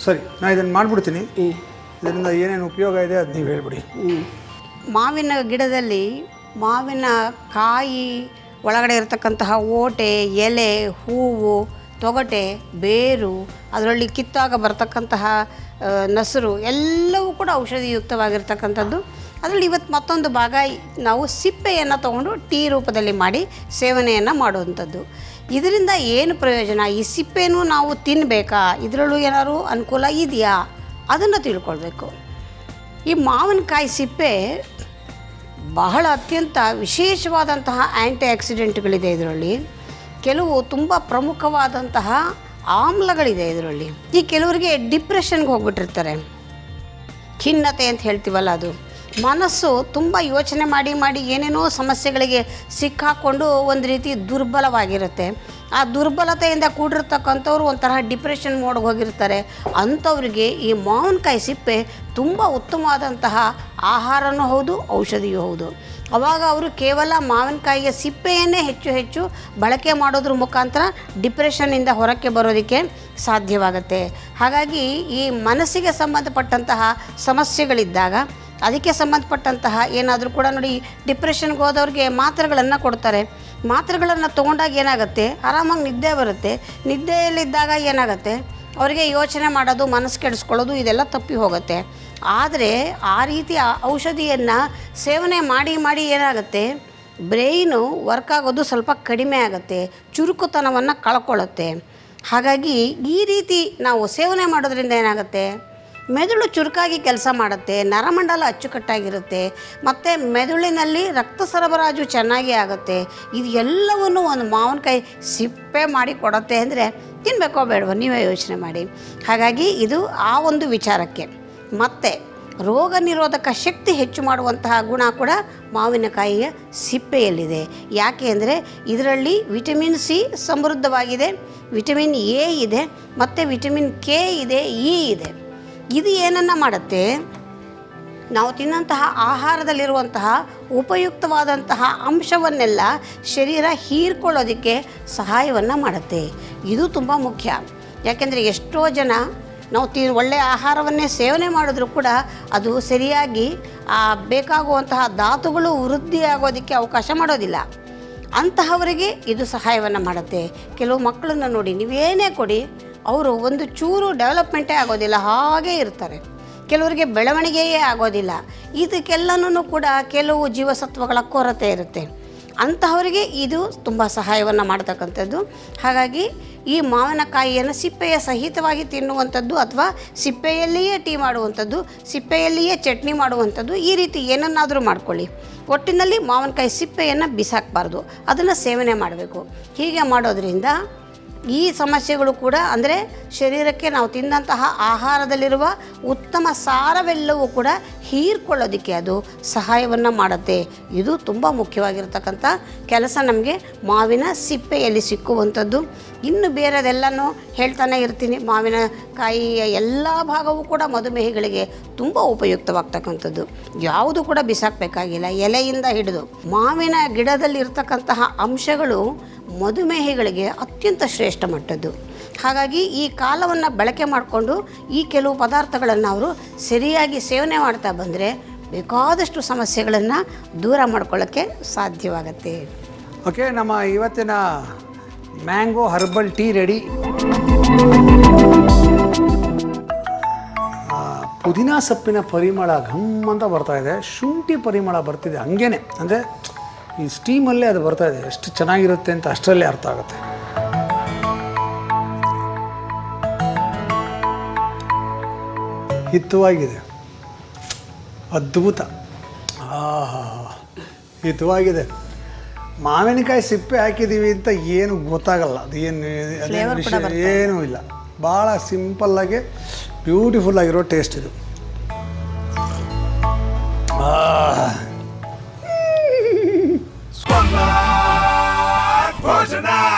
ಸರಿ ನಾನು ಇದನ್ನು ಮಾಡಿಬಿಡ್ತೀನಿ ಇದರಿಂದ ಏನೇನು ಉಪಯೋಗ ಇದೆ ಅದು ನೀವು ಹೇಳ್ಬಿಡಿ ಮಾವಿನ ಗಿಡದಲ್ಲಿ ಮಾವಿನ ಕಾಯಿ ಒಳಗಡೆ ಇರತಕ್ಕಂತಹ ಓಟೆ ಎಲೆ ಹೂವು ತೊಗಟೆ ಬೇರು ಅದರಲ್ಲಿ ಕಿತ್ತಾಗ ಬರ್ತಕ್ಕಂತಹ ಆ, ನಸರು ಎಲ್ಲವೂ ಕೂಡ ಔಷಧಿಯುಕ್ತವಾಗಿರ್ತಕ್ಕಂಥದ್ದು ಅದರಲ್ಲಿ ಇವತ್ತು ಮತ್ತೊಂದು ಭಾಗ ನಾವು ಸಿಪ್ಪೆಯನ್ನು ತಗೊಂಡು ಟೀ ರೂಪದಲ್ಲಿ ಮಾಡಿ ಸೇವನೆಯನ್ನು ಮಾಡುವಂಥದ್ದು ಇದರಿಂದ ಏನು ಪ್ರಯೋಜನ ಈ ಸಿಪ್ಪೆನೂ ನಾವು ತಿನ್ನಬೇಕಾ ಇದರಲ್ಲೂ ಏನಾದ್ರು ಅನುಕೂಲ ಇದೆಯಾ ಅದನ್ನು ತಿಳ್ಕೊಳ್ಬೇಕು ಈ ಮಾವಿನಕಾಯಿ ಸಿಪ್ಪೆ ಬಹಳ ಅತ್ಯಂತ ವಿಶೇಷವಾದಂತಹ ಆ್ಯಂಟಿ ಆಕ್ಸಿಡೆಂಟ್ಗಳಿದೆ ಇದರಲ್ಲಿ ಕೆಲವು ತುಂಬ ಪ್ರಮುಖವಾದಂತಹ ಆಮ್ಲಗಳಿದೆ ಇದರಲ್ಲಿ ಈ ಕೆಲವರಿಗೆ ಡಿಪ್ರೆಷನ್ಗೆ ಹೋಗ್ಬಿಟ್ಟಿರ್ತಾರೆ ಖಿನ್ನತೆ ಅಂತ ಹೇಳ್ತೀವಲ್ಲ ಅದು ಮನಸ್ಸು ತುಂಬ ಯೋಚನೆ ಮಾಡಿ ಮಾಡಿ ಏನೇನೋ ಸಮಸ್ಯೆಗಳಿಗೆ ಸಿಕ್ಕಾಕೊಂಡು ಒಂದು ರೀತಿ ದುರ್ಬಲವಾಗಿರುತ್ತೆ ಆ ದುರ್ಬಲತೆಯಿಂದ ಕೂಡಿರ್ತಕ್ಕಂಥವ್ರು ಒಂಥರ ಡಿಪ್ರೆಷನ್ ಮೋಡ್ಗೆ ಹೋಗಿರ್ತಾರೆ ಅಂಥವ್ರಿಗೆ ಈ ಮಾವಿನಕಾಯಿ ಸಿಪ್ಪೆ ತುಂಬ ಉತ್ತಮವಾದಂತಹ ಆಹಾರನೂ ಹೌದು ಔಷಧಿಯೂ ಹೌದು ಅವಾಗ ಅವರು ಕೇವಲ ಮಾವಿನಕಾಯಿಯ ಸಿಪ್ಪೆಯನ್ನೇ ಹೆಚ್ಚು ಹೆಚ್ಚು ಬಳಕೆ ಮಾಡೋದ್ರ ಮುಖಾಂತರ ಡಿಪ್ರೆಷನ್ನಿಂದ ಹೊರಕ್ಕೆ ಬರೋದಕ್ಕೆ ಸಾಧ್ಯವಾಗುತ್ತೆ ಹಾಗಾಗಿ ಈ ಮನಸ್ಸಿಗೆ ಸಂಬಂಧಪಟ್ಟಂತಹ ಸಮಸ್ಯೆಗಳಿದ್ದಾಗ ಅದಕ್ಕೆ ಸಂಬಂಧಪಟ್ಟಂತಹ ಏನಾದರೂ ಕೂಡ ನೋಡಿ ಡಿಪ್ರೆಷನ್ಗೆ ಹೋದವ್ರಿಗೆ ಮಾತ್ರೆಗಳನ್ನು ಕೊಡ್ತಾರೆ ಮಾತ್ರೆಗಳನ್ನು ತೊಗೊಂಡಾಗ ಏನಾಗುತ್ತೆ ಆರಾಮಾಗಿ ನಿದ್ದೆ ಬರುತ್ತೆ ನಿದ್ದೆಯಲ್ಲಿದ್ದಾಗ ಏನಾಗುತ್ತೆ ಅವರಿಗೆ ಯೋಚನೆ ಮಾಡೋದು ಮನಸ್ಸು ಕೆಡಿಸ್ಕೊಳ್ಳೋದು ಇದೆಲ್ಲ ತಪ್ಪಿ ಹೋಗುತ್ತೆ ಆದರೆ ಆ ರೀತಿಯ ಔಷಧಿಯನ್ನು ಸೇವನೆ ಮಾಡಿ ಮಾಡಿ ಏನಾಗುತ್ತೆ ಬ್ರೈನು ವರ್ಕ್ ಆಗೋದು ಸ್ವಲ್ಪ ಕಡಿಮೆ ಆಗುತ್ತೆ ಚುರುಕುತನವನ್ನು ಕಳ್ಕೊಳ್ಳುತ್ತೆ ಹಾಗಾಗಿ ಈ ರೀತಿ ನಾವು ಸೇವನೆ ಮಾಡೋದ್ರಿಂದ ಏನಾಗುತ್ತೆ ಮೆದುಳು ಚುರುಕಾಗಿ ಕೆಲಸ ಮಾಡುತ್ತೆ ನರಮಂಡಲ ಅಚ್ಚುಕಟ್ಟಾಗಿರುತ್ತೆ ಮತ್ತು ಮೆದುಳಿನಲ್ಲಿ ರಕ್ತ ಸರಬರಾಜು ಚೆನ್ನಾಗಿ ಆಗುತ್ತೆ ಇದು ಎಲ್ಲವನ್ನು ಒಂದು ಮಾವಿನಕಾಯಿ ಸಿಪ್ಪೆ ಮಾಡಿ ಕೊಡುತ್ತೆ ಅಂದರೆ ತಿನ್ನಬೇಕೋ ಬೇಡವೋ ನೀವೇ ಯೋಚನೆ ಮಾಡಿ ಹಾಗಾಗಿ ಇದು ಆ ಒಂದು ವಿಚಾರಕ್ಕೆ ಮತ್ತು ರೋಗ ನಿರೋಧಕ ಶಕ್ತಿ ಹೆಚ್ಚು ಮಾಡುವಂತಹ ಗುಣ ಕೂಡ ಮಾವಿನಕಾಯಿಯ ಸಿಪ್ಪೆಯಲ್ಲಿದೆ ಯಾಕೆ ಅಂದರೆ ಇದರಲ್ಲಿ ವಿಟಮಿನ್ ಸಿ ಸಮೃದ್ಧವಾಗಿದೆ ವಿಟಮಿನ್ ಎ ಇದೆ ಮತ್ತು ವಿಟಮಿನ್ ಕೆ ಇದೆ ಇ ಇದೆ ಇದು ಏನನ್ನು ಮಾಡುತ್ತೆ ನಾವು ತಿನ್ನಂತಹ ಆಹಾರದಲ್ಲಿರುವಂತಹ ಉಪಯುಕ್ತವಾದಂತಹ ಅಂಶವನ್ನೆಲ್ಲ ಶರೀರ ಹೀರ್ಕೊಳ್ಳೋದಕ್ಕೆ ಸಹಾಯವನ್ನು ಮಾಡುತ್ತೆ ಇದು ತುಂಬ ಮುಖ್ಯ ಯಾಕೆಂದರೆ ಎಷ್ಟೋ ಜನ ನಾವು ತಿ ಒಳ್ಳೆಯ ಆಹಾರವನ್ನೇ ಸೇವನೆ ಮಾಡಿದ್ರೂ ಕೂಡ ಅದು ಸರಿಯಾಗಿ ಆ ಬೇಕಾಗುವಂತಹ ಧಾತುಗಳು ವೃದ್ಧಿ ಆಗೋದಕ್ಕೆ ಅವಕಾಶ ಮಾಡೋದಿಲ್ಲ ಅಂತಹವರಿಗೆ ಇದು ಸಹಾಯವನ್ನು ಮಾಡುತ್ತೆ ಕೆಲವು ಮಕ್ಕಳನ್ನ ನೋಡಿ ನೀವೇನೇ ಕೊಡಿ ಅವರು ಒಂದು ಚೂರು ಡೆವಲಪ್ಮೆಂಟೇ ಆಗೋದಿಲ್ಲ ಹಾಗೇ ಇರ್ತಾರೆ ಕೆಲವರಿಗೆ ಬೆಳವಣಿಗೆಯೇ ಆಗೋದಿಲ್ಲ ಇದಕ್ಕೆಲ್ಲನೂ ಕೂಡ ಕೆಲವು ಜೀವಸತ್ವಗಳ ಕೊರತೆ ಇರುತ್ತೆ ಅಂತಹವರಿಗೆ ಇದು ತುಂಬ ಸಹಾಯವನ್ನು ಮಾಡ್ತಕ್ಕಂಥದ್ದು ಹಾಗಾಗಿ ಈ ಮಾವಿನಕಾಯಿಯನ್ನು ಸಿಪ್ಪೆಯ ಸಹಿತವಾಗಿ ತಿನ್ನುವಂಥದ್ದು ಅಥವಾ ಸಿಪ್ಪೆಯಲ್ಲಿಯೇ ಟೀ ಮಾಡುವಂಥದ್ದು ಸಿಪ್ಪೆಯಲ್ಲಿಯೇ ಚಟ್ನಿ ಮಾಡುವಂಥದ್ದು ಈ ರೀತಿ ಏನನ್ನಾದರೂ ಮಾಡ್ಕೊಳ್ಳಿ ಒಟ್ಟಿನಲ್ಲಿ ಮಾವಿನಕಾಯಿ ಸಿಪ್ಪೆಯನ್ನು ಬಿಸಾಕಬಾರ್ದು ಅದನ್ನು ಸೇವನೆ ಮಾಡಬೇಕು ಹೀಗೆ ಮಾಡೋದ್ರಿಂದ ಈ ಸಮಸ್ಯೆಗಳು ಕೂಡ ಅಂದರೆ ಶರೀರಕ್ಕೆ ನಾವು ತಿಂದಂತಹ ಆಹಾರದಲ್ಲಿರುವ ಉತ್ತಮ ಸಾರವೆಲ್ಲವೂ ಕೂಡ ಹೀರ್ಕೊಳ್ಳೋದಕ್ಕೆ ಅದು ಸಹಾಯವನ್ನು ಮಾಡುತ್ತೆ ಇದು ತುಂಬ ಮುಖ್ಯವಾಗಿರ್ತಕ್ಕಂಥ ಕೆಲಸ ನಮಗೆ ಮಾವಿನ ಸಿಪ್ಪೆಯಲ್ಲಿ ಸಿಕ್ಕುವಂಥದ್ದು ಇನ್ನು ಬೇರೆದೆಲ್ಲನೂ ಹೇಳ್ತಾನೆ ಇರ್ತೀನಿ ಮಾವಿನಕಾಯಿಯ ಎಲ್ಲ ಭಾಗವೂ ಕೂಡ ಮಧುಮೇಹಿಗಳಿಗೆ ತುಂಬ ಉಪಯುಕ್ತವಾಗ್ತಕ್ಕಂಥದ್ದು ಯಾವುದು ಕೂಡ ಬಿಸಾಕಬೇಕಾಗಿಲ್ಲ ಎಲೆಯಿಂದ ಹಿಡಿದು ಮಾವಿನ ಗಿಡದಲ್ಲಿ ಇರ್ತಕ್ಕಂತಹ ಅಂಶಗಳು ಮಧುಮೇಹಿಗಳಿಗೆ ಅತ್ಯಂತ ಶ್ರೇಷ್ಠ ಮಟ್ಟದ್ದು ಹಾಗಾಗಿ ಈ ಕಾಲವನ್ನು ಬಳಕೆ ಮಾಡಿಕೊಂಡು ಈ ಕೆಲವು ಪದಾರ್ಥಗಳನ್ನು ಅವರು ಸರಿಯಾಗಿ ಸೇವನೆ ಮಾಡ್ತಾ ಬಂದರೆ ಬೇಕಾದಷ್ಟು ಸಮಸ್ಯೆಗಳನ್ನು ದೂರ ಮಾಡ್ಕೊಳ್ಳೋಕ್ಕೆ ಸಾಧ್ಯವಾಗತ್ತೆ ಓಕೆ ನಮ್ಮ ಇವತ್ತಿನ ಮ್ಯಾಂಗೋ ಹರ್ಬಲ್ ಟೀ ರೆಡಿ ಆ, ಪುದೀನ ಸೊಪ್ಪಿನ ಪರಿಮಳ ಘಮ್ ಅಂತ ಬರ್ತಾ ಇದೆ ಶುಂಠಿ ಪರಿಮಳ ಬರ್ತಿದೆ ಹಂಗೇನೆ ಅಂದರೆ ಈ ಸ್ಟೀಮಲ್ಲೇ ಅದು ಬರ್ತಾ ಇದೆ ಎಷ್ಟು ಚೆನ್ನಾಗಿರುತ್ತೆ ಅಂತ ಅಷ್ಟರಲ್ಲೇ ಅರ್ಥ ಆಗುತ್ತೆ ಹಿತವಾಗಿದೆ ಅದ್ಭುತ ಆಹಾ ಹಿತವಾಗಿದೆ ಮಾವಿನಕಾಯಿ ಸಿಪ್ಪೆ ಹಾಕಿದ್ದೀವಿ ಅಂತ ಏನು ಗೊತ್ತಾಗಲ್ಲ ಅದು ಏನು ಅದೇನು Flavour ಕೂಡ ವಿಷಯ ಏನೂ ಇಲ್ಲ ಭಾಳ ಸಿಂಪಲ್ಲಾಗಿ ಬ್ಯೂಟಿಫುಲ್ ಆಗಿರೋ ಟೇಸ್ಟ್ ಇದು ಭೋಜನ